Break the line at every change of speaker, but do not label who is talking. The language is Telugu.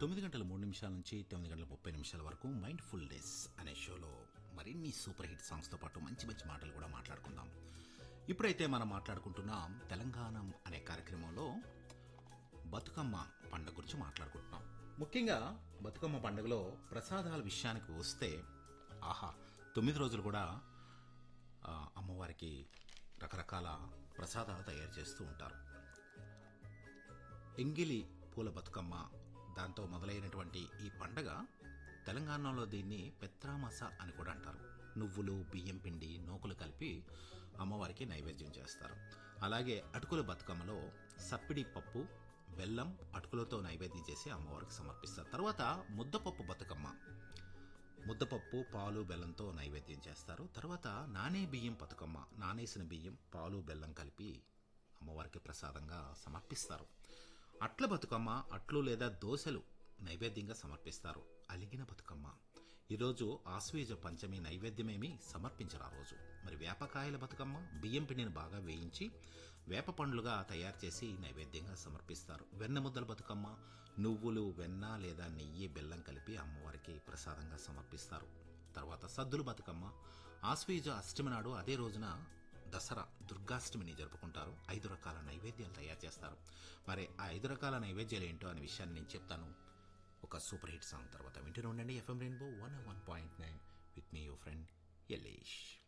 తొమ్మిది గంటల మూడు నిమిషాల నుంచి తొమ్మిది గంటల ముప్పై నిమిషాల వరకు మైండ్ ఫుల్ డేస్ అనే షోలో మరిన్ని సూపర్ హిట్ సాంగ్స్తో పాటు మంచి మంచి మాటలు కూడా మాట్లాడుకుందాం ఇప్పుడైతే మనం మాట్లాడుకుంటున్నాం తెలంగాణ అనే కార్యక్రమంలో బతుకమ్మ పండుగ గురించి మాట్లాడుకుంటున్నాం ముఖ్యంగా బతుకమ్మ పండుగలో ప్రసాదాల విషయానికి వస్తే ఆహా తొమ్మిది రోజులు కూడా ఆ, అమ్మవారికి రకరకాల ప్రసాదాలు తయారు చేస్తూ ఉంటారు ఎంగిలి పూల బతుకమ్మ దాంతో మొదలైనటువంటి ఈ పండగ తెలంగాణలో దీన్ని పెత్రామస అని కూడా అంటారు నువ్వులు బియ్యం పిండి నూకలు కలిపి అమ్మవారికి నైవేద్యం చేస్తారు అలాగే అటుకుల బతుకమ్మలో సప్పిడి పప్పు బెల్లం అటుకులతో నైవేద్యం చేసి అమ్మవారికి సమర్పిస్తారు తర్వాత ముద్దపప్పు బతుకమ్మ ముద్దపప్పు పాలు బెల్లంతో నైవేద్యం చేస్తారు తర్వాత నానే బియ్యం బతుకమ్మ నానేసిన బియ్యం పాలు బెల్లం కలిపి అమ్మవారికి ప్రసాదంగా సమర్పిస్తారు అట్ల బతుకమ్మ అట్లు లేదా దోశలు నైవేద్యంగా సమర్పిస్తారు అలిగిన బతుకమ్మ ఈరోజు ఆశ్వీజ పంచమి నైవేద్యమేమి సమర్పించరు ఆ రోజు మరి వేపకాయల బతుకమ్మ బియ్యం పిండిని బాగా వేయించి వేప పండ్లుగా తయారు చేసి నైవేద్యంగా సమర్పిస్తారు వెన్న ముద్దల బతుకమ్మ నువ్వులు వెన్న లేదా నెయ్యి బెల్లం కలిపి అమ్మవారికి ప్రసాదంగా సమర్పిస్తారు తర్వాత సద్దుల బతుకమ్మ ఆశ్వీజ అష్టమి నాడు అదే రోజున దసరా దుర్గాష్టమిని జరుపుకుంటారు ఐదు రకాల నైవేద్యాలు తయారు చేస్తారు మరి ఆ ఐదు రకాల నైవేద్యాలు ఏంటో అనే విషయాన్ని నేను చెప్తాను ఒక సూపర్ హిట్ సాంగ్ తర్వాత వింటూనే ఉండండి FM Rainbow one one point nine with me your friend Yalesh